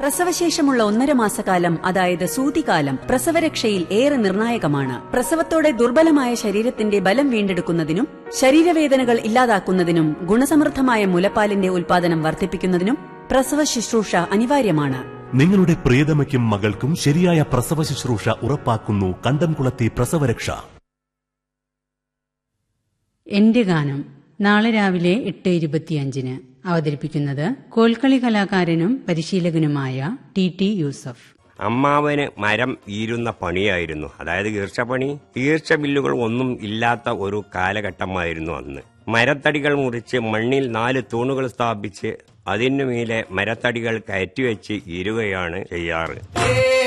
പ്രസവശേഷമുള്ള ഒന്നര മാസക്കാലം അതായത് സൂതികാലം പ്രസവരക്ഷയിൽ ഏറെ നിർണായകമാണ് പ്രസവത്തോടെ ദുർബലമായ ശരീരത്തിന്റെ ബലം വീണ്ടെടുക്കുന്നതിനും ശരീരവേദനകൾ ഇല്ലാതാക്കുന്നതിനും ഗുണസമൃദ്ധമായ മുലപ്പാലിന്റെ ഉൽപാദനം വർദ്ധിപ്പിക്കുന്നതിനും പ്രസവ ശുശ്രൂഷ അനിവാര്യമാണ് നിങ്ങളുടെ പ്രിയതമയ്ക്കും മകൾക്കും ശരിയായ പ്രസവ ശുശ്രൂഷ ഉറപ്പാക്കുന്നു കണ്ടംകുളത്തെ പ്രസവരക്ഷ എന്റെ ഗാനം നാളെ രാവിലെ എട്ട് ഇരുപത്തിയഞ്ചിന് അവതരിപ്പിക്കുന്നത് കോൽക്കളി കലാകാരനും പരിശീലകനുമായ ടി ടി യൂസഫ് അമ്മാവന് മരം ഈരുന്ന പണിയായിരുന്നു അതായത് ഈർച്ചപ്പണി ഈർച്ച ബില്ലുകൾ ഒന്നും ഇല്ലാത്ത ഒരു കാലഘട്ടമായിരുന്നു അന്ന് മരത്തടികൾ മുറിച്ച് മണ്ണിൽ നാല് തൂണുകൾ സ്ഥാപിച്ച് അതിനു മീതെ മരത്തടികൾ കയറ്റിവെച്ച് ഈരുകയാണ് ചെയ്യാറ്